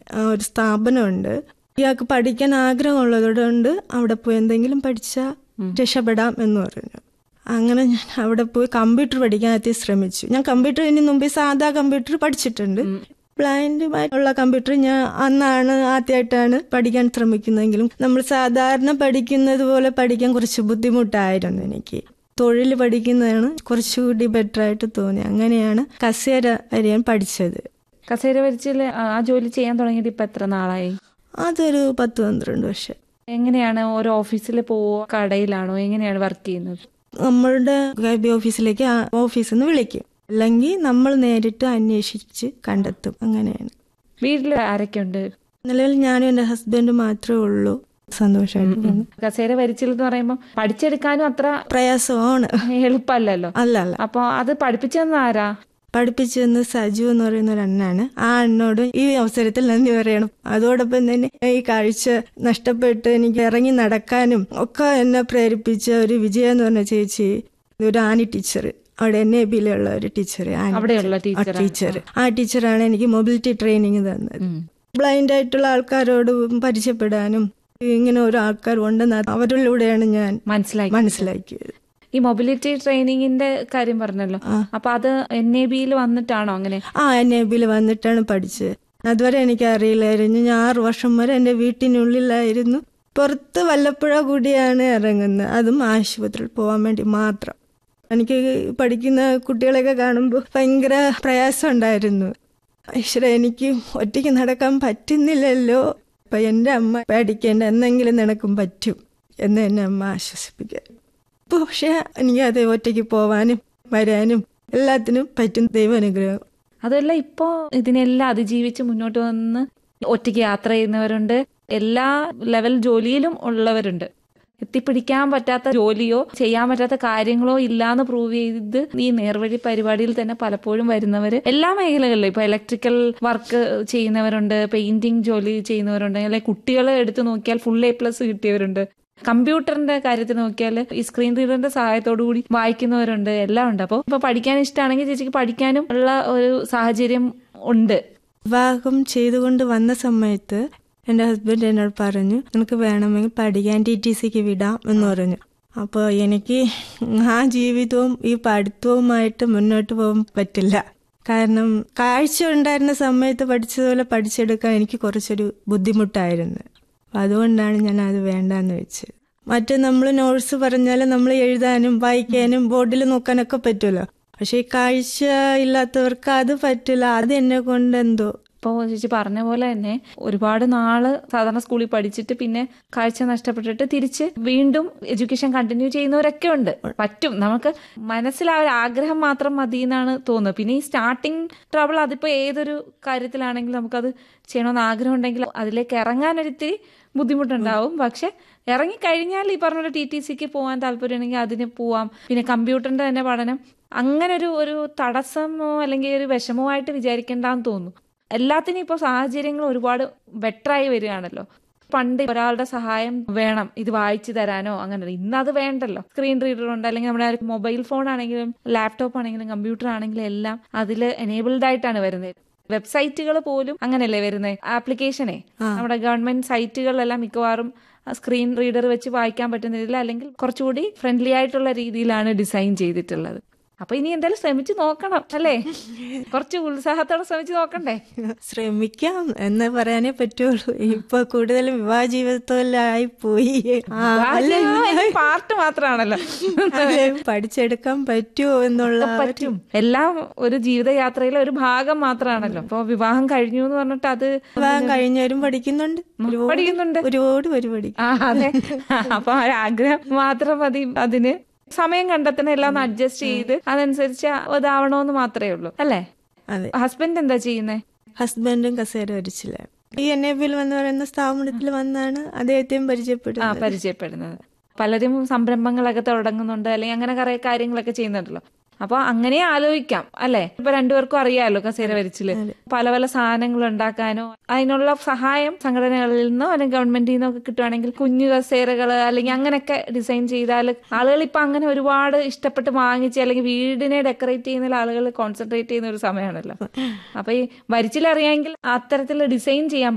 ആ, ഒരു സ്ഥാപനമുണ്ട് ഇയാൾക്ക് പഠിക്കാൻ ആഗ്രഹമുള്ളതുകൊണ്ട് അവിടെ പോയി എന്തെങ്കിലും പഠിച്ചാൽ രക്ഷപ്പെടാം എന്ന് പറഞ്ഞു അങ്ങനെ ഞാൻ അവിടെ പോയി കമ്പ്യൂട്ടർ പഠിക്കാൻ ആദ്യം ശ്രമിച്ചു ഞാൻ കമ്പ്യൂട്ടർ ഇതിന് മുമ്പേ സാധാ കമ്പ്യൂട്ടർ പഠിച്ചിട്ടുണ്ട് ബ്ലൈൻഡുമായിട്ടുള്ള കമ്പ്യൂട്ടർ ഞാൻ അന്നാണ് ആദ്യമായിട്ടാണ് പഠിക്കാൻ ശ്രമിക്കുന്നതെങ്കിലും നമ്മൾ സാധാരണ പഠിക്കുന്നത് പോലെ പഠിക്കാൻ കുറച്ച് ബുദ്ധിമുട്ടായിരുന്നു എനിക്ക് തൊഴിൽ പഠിക്കുന്നതാണ് കുറച്ചുകൂടി ബെറ്റർ ആയിട്ട് തോന്നി അങ്ങനെയാണ് കസേര വരെയാൻ പഠിച്ചത് കസേര വരിച്ചിൽ ആ ജോലി ചെയ്യാൻ തുടങ്ങിയിട്ട് ഇപ്പൊ എത്ര നാളായി അതൊരു പത്ത് പന്ത്രണ്ട് വർഷം എങ്ങനെയാണ് ഓരോ ഓഫീസിൽ പോവോ കടയിലാണോ എങ്ങനെയാണ് വർക്ക് ചെയ്യുന്നത് നമ്മളുടെ ഗൈബി ഓഫീസിലേക്ക് ആ ഓഫീസിൽ നിന്ന് വിളിക്കും അല്ലെങ്കിൽ നമ്മൾ നേരിട്ട് അന്വേഷിച്ച് കണ്ടെത്തും അങ്ങനെയാണ് വീട്ടിൽ ആരൊക്കെയുണ്ട് നിലവിൽ ഞാനും എൻ്റെ ഹസ്ബൻഡും മാത്രമേ ഉള്ളൂ സന്തോഷമായിട്ട് പോകുന്നു കസേര വരിച്ചിൽ എന്ന് പറയുമ്പോൾ പഠിച്ചെടുക്കാനും അത്ര പ്രയാസമാണ് എളുപ്പമല്ലല്ലോ അല്ല അല്ല അപ്പൊ അത് പഠിപ്പിച്ചെന്ന് ആരാ പഠിപ്പിച്ചെന്ന് സജു എന്ന് പറയുന്ന ഒരു അണ്ണാണ് ആ അണ്ണോട് ഈ അവസരത്തിൽ നന്ദി പറയണം അതോടൊപ്പം തന്നെ ഈ കാഴ്ച നഷ്ടപ്പെട്ട് എനിക്ക് ഇറങ്ങി നടക്കാനും ഒക്കെ എന്നെ പ്രേരിപ്പിച്ച ഒരു വിജയ എന്ന് പറഞ്ഞ ചേച്ചി ഒരു ആനി ടീച്ചർ അവിടെ എൻ എ ബിയിലുള്ള ഒരു ടീച്ചർ അവിടെയുള്ള ടീച്ചർ ടീച്ചർ ആ ടീച്ചറാണ് എനിക്ക് മൊബിലിറ്റി ട്രെയിനിങ് തന്നത് ബ്ലൈൻഡ് ആയിട്ടുള്ള ആൾക്കാരോട് പരിചയപ്പെടാനും ഇങ്ങനെ ഒരു ആൾക്കാർ ഉണ്ടെന്ന് അവരിലൂടെയാണ് ഞാൻ മനസ്സിലായി മനസ്സിലാക്കിയത് ഈ മൊബിലിറ്റി ട്രെയിനിങ്ങിന്റെ കാര്യം പറഞ്ഞല്ലോ അപ്പൊ അത് എൻ എ ബിയിൽ വന്നിട്ടാണോ അങ്ങനെ ആ എൻ എ ബിയിൽ വന്നിട്ടാണ് പഠിച്ചത് അതുവരെ എനിക്ക് അറിയില്ലായിരുന്നു ഞാൻ ആറ് വർഷം വരെ എൻ്റെ വീട്ടിനുള്ളിലായിരുന്നു പുറത്ത് വല്ലപ്പുഴ കൂടിയാണ് ഇറങ്ങുന്നത് അതും ആശുപത്രിയിൽ പോകാൻ വേണ്ടി മാത്രം എനിക്ക് പഠിക്കുന്ന കുട്ടികളെയൊക്കെ കാണുമ്പോൾ ഭയങ്കര പ്രയാസം ഉണ്ടായിരുന്നു ഈശ്വര എനിക്ക് ഒറ്റയ്ക്ക് നടക്കാൻ പറ്റുന്നില്ലല്ലോ അപ്പൊ എൻ്റെ അമ്മ പേടിക്കേണ്ട എന്നെങ്കിലും നിനക്കും പറ്റും എന്ന് എന്നെ അമ്മ ആശ്വസിപ്പിക്കുക ഇപ്പൊ പക്ഷെ എനിക്ക് അത് ഒറ്റയ്ക്ക് പോവാനും വരാനും എല്ലാത്തിനും പറ്റും ദൈവാനുഗ്രഹം അതല്ല ഇപ്പോ ഇതിനെല്ലാം അതിജീവിച്ച് മുന്നോട്ട് വന്ന് ഒറ്റയ്ക്ക് യാത്ര ചെയ്യുന്നവരുണ്ട് എല്ലാ ലെവൽ ജോലിയിലും ഉള്ളവരുണ്ട് എത്തിപ്പിടിക്കാൻ പറ്റാത്ത ജോലിയോ ചെയ്യാൻ പറ്റാത്ത കാര്യങ്ങളോ ഇല്ലാന്ന് പ്രൂവ് ചെയ്ത് ഈ നേർവഴി പരിപാടിയിൽ തന്നെ പലപ്പോഴും വരുന്നവര് എല്ലാ മേഖലകളിലും ഇപ്പൊ ഇലക്ട്രിക്കൽ വർക്ക് ചെയ്യുന്നവരുണ്ട് പെയിന്റിംഗ് ജോലി ചെയ്യുന്നവരുണ്ട് അല്ലെങ്കിൽ കുട്ടികളെ എടുത്തു നോക്കിയാൽ ഫുൾ എ പ്ലസ് കിട്ടിയവരുണ്ട് കമ്പ്യൂട്ടറിന്റെ കാര്യത്തിൽ നോക്കിയാൽ ഈ സ്ക്രീൻ റീഡറിന്റെ സഹായത്തോടു കൂടി വായിക്കുന്നവരുണ്ട് എല്ലാം ഉണ്ട് അപ്പോൾ ഇപ്പൊ പഠിക്കാൻ ഇഷ്ടമാണെങ്കിൽ ചേച്ചിക്ക് പഠിക്കാനും ഉള്ള ഒരു സാഹചര്യം ഉണ്ട് വിവാഹം ചെയ്തുകൊണ്ട് വന്ന സമയത്ത് എൻ്റെ ഹസ്ബൻഡ് എന്നോട് പറഞ്ഞു നിനക്ക് വേണമെങ്കിൽ പഠിക്കാൻ ടി ടി സിക്ക് വിടാം എന്ന് പറഞ്ഞു അപ്പോൾ എനിക്ക് ആ ജീവിതവും ഈ പഠിത്തവുമായിട്ട് മുന്നോട്ട് പോകാൻ പറ്റില്ല കാരണം കാഴ്ച ഉണ്ടായിരുന്ന സമയത്ത് പഠിച്ചതുപോലെ പഠിച്ചെടുക്കാൻ എനിക്ക് കുറച്ചൊരു ബുദ്ധിമുട്ടായിരുന്നു അപ്പം അതുകൊണ്ടാണ് ഞാൻ അത് വേണ്ടാന്ന് വെച്ചത് മറ്റേ നമ്മൾ നോട്ട്സ് പറഞ്ഞാൽ നമ്മൾ എഴുതാനും വായിക്കാനും ബോർഡിൽ നോക്കാനൊക്കെ പറ്റുമല്ലോ പക്ഷെ ഈ കാഴ്ച ഇല്ലാത്തവർക്ക് അത് പറ്റില്ല അത് എന്നെ കൊണ്ട് എന്തോ ഇപ്പോൾ ചേച്ചി പറഞ്ഞ പോലെ തന്നെ ഒരുപാട് നാള് സാധാരണ സ്കൂളിൽ പഠിച്ചിട്ട് പിന്നെ കാഴ്ച നഷ്ടപ്പെട്ടിട്ട് തിരിച്ച് വീണ്ടും എഡ്യൂക്കേഷൻ കണ്ടിന്യൂ ചെയ്യുന്നവരൊക്കെ ഉണ്ട് പറ്റും നമുക്ക് മനസ്സിൽ ആ ഒരു ആഗ്രഹം മാത്രം മതി എന്നാണ് തോന്നുന്നത് പിന്നെ ഈ സ്റ്റാർട്ടിങ് ട്രബിൾ അതിപ്പോ ഏതൊരു കാര്യത്തിലാണെങ്കിലും നമുക്കത് ചെയ്യണമെന്ന് ആഗ്രഹം ഉണ്ടെങ്കിൽ അതിലേക്ക് ഇറങ്ങാൻ ഒരിത്തിരി ബുദ്ധിമുട്ടുണ്ടാവും പക്ഷെ ഇറങ്ങിക്കഴിഞ്ഞാൽ ഈ പറഞ്ഞ ടി ടി സിക്ക് പോകാൻ താല്പര്യമുണ്ടെങ്കിൽ അതിന് പോവാം പിന്നെ കമ്പ്യൂട്ടറിന്റെ തന്നെ പഠനം അങ്ങനെ ഒരു ഒരു തടസ്സമോ അല്ലെങ്കിൽ ഒരു വിഷമോ ആയിട്ട് വിചാരിക്കേണ്ടെന്ന് തോന്നുന്നു എല്ലാത്തിനും ഇപ്പോൾ സാഹചര്യങ്ങൾ ഒരുപാട് ബെറ്ററായി വരികയാണല്ലോ പണ്ട് ഒരാളുടെ സഹായം വേണം ഇത് വായിച്ചു തരാനോ അങ്ങനെ ഇന്ന് അത് വേണ്ടല്ലോ സ്ക്രീൻ റീഡർ ഉണ്ട് അല്ലെങ്കിൽ നമ്മുടെ മൊബൈൽ ഫോൺ ആണെങ്കിലും ലാപ്ടോപ്പ് ആണെങ്കിലും കമ്പ്യൂട്ടർ ആണെങ്കിലും എല്ലാം അതിൽ എനേബിൾഡ് ആയിട്ടാണ് വരുന്നത് വെബ്സൈറ്റുകൾ പോലും അങ്ങനെയല്ലേ വരുന്നത് ആപ്ലിക്കേഷനെ നമ്മുടെ ഗവൺമെന്റ് സൈറ്റുകളിലെല്ലാം മിക്കവാറും സ്ക്രീൻ റീഡർ വെച്ച് വായിക്കാൻ പറ്റുന്നില്ല അല്ലെങ്കിൽ കുറച്ചുകൂടി ഫ്രണ്ട്ലി ആയിട്ടുള്ള രീതിയിലാണ് ഡിസൈൻ ചെയ്തിട്ടുള്ളത് അപ്പൊ ഇനി എന്തായാലും ശ്രമിച്ചു നോക്കണം അല്ലേ കുറച്ച് ഉത്സാഹത്തോടെ ശ്രമിച്ചു നോക്കണ്ടേ ശ്രമിക്കാം എന്ന് പറയാനേ പറ്റുള്ളൂ ഇപ്പൊ കൂടുതലും വിവാഹ ജീവിതത്തിലായി പോയി ആ, അല്ല, പാർട്ട് മാത്രമാണല്ലോ അതെ, പഠിച്ചെടുക്കാൻ പറ്റുമോ എന്നുള്ള ആ ഒരു- പറ്റും എല്ലാം ഒരു ജീവിതയാത്രയിലെ ഒരു ഭാഗം മാത്രമാണല്ലോ അപ്പൊ വിവാഹം കഴിഞ്ഞു എന്ന് പറഞ്ഞിട്ട് അത് വിവാഹം കഴിഞ്ഞവരും പഠിക്കുന്നുണ്ട് ഒരുപാട് പഠിക്കുന്നുണ്ട് ഒരുപാട് പേര് പഠിക്കും ആ അതെ അപ്പൊ ആ ഒരു ആഗ്രഹം മാത്രം മതി അതിന് സമയം കണ്ടെത്തണം എല്ലാം ഒന്ന് അഡ്ജസ്റ്റ് ചെയ്ത് അതനുസരിച്ച് ഇതാവണോന്ന് മാത്രമേ ഉള്ളൂ അല്ലേ അതെ ഹസ്ബൻഡ് എന്താ ചെയ്യുന്നേ ഹസ്ബൻഡും കസേര വരച്ചില്ല ഈ എൻ എ ബിൽ എന്ന് പറയുന്ന സ്ഥാപനത്തിൽ വന്നാണ് അദ്ദേഹത്തെയും ആ പരിചയപ്പെടുന്നത് പരിചയപ്പെടുന്നത് പലരും സംരംഭങ്ങളൊക്കെ തുടങ്ങുന്നുണ്ട് അല്ലെങ്കിൽ അങ്ങനെ കുറെ കാര്യങ്ങളൊക്കെ ചെയ്യുന്നുണ്ടല്ലോ അപ്പൊ അങ്ങനെ ആലോചിക്കാം അല്ലെ ഇപ്പൊ രണ്ടുപേർക്കും അറിയാമല്ലോ കസേര വരിച്ചില് പല പല സാധനങ്ങൾ ഉണ്ടാക്കാനോ അതിനുള്ള സഹായം സംഘടനകളിൽ നിന്നോ അല്ലെങ്കിൽ ഗവൺമെന്റിൽ നിന്നോ ഒക്കെ കിട്ടുവാണെങ്കിൽ കുഞ്ഞു കസേരകള് അല്ലെങ്കിൽ അങ്ങനെയൊക്കെ ഡിസൈൻ ചെയ്താൽ ആളുകൾ ഇപ്പൊ അങ്ങനെ ഒരുപാട് ഇഷ്ടപ്പെട്ട് വാങ്ങിച്ച് അല്ലെങ്കിൽ വീടിനെ ഡെക്കറേറ്റ് ചെയ്യുന്ന ആളുകൾ കോൺസെൻട്രേറ്റ് ചെയ്യുന്ന ഒരു സമയമാണല്ലോ അപ്പൊ ഈ വരിച്ചിലറിയാമെങ്കിൽ അത്തരത്തിലുള്ള ഡിസൈൻ ചെയ്യാൻ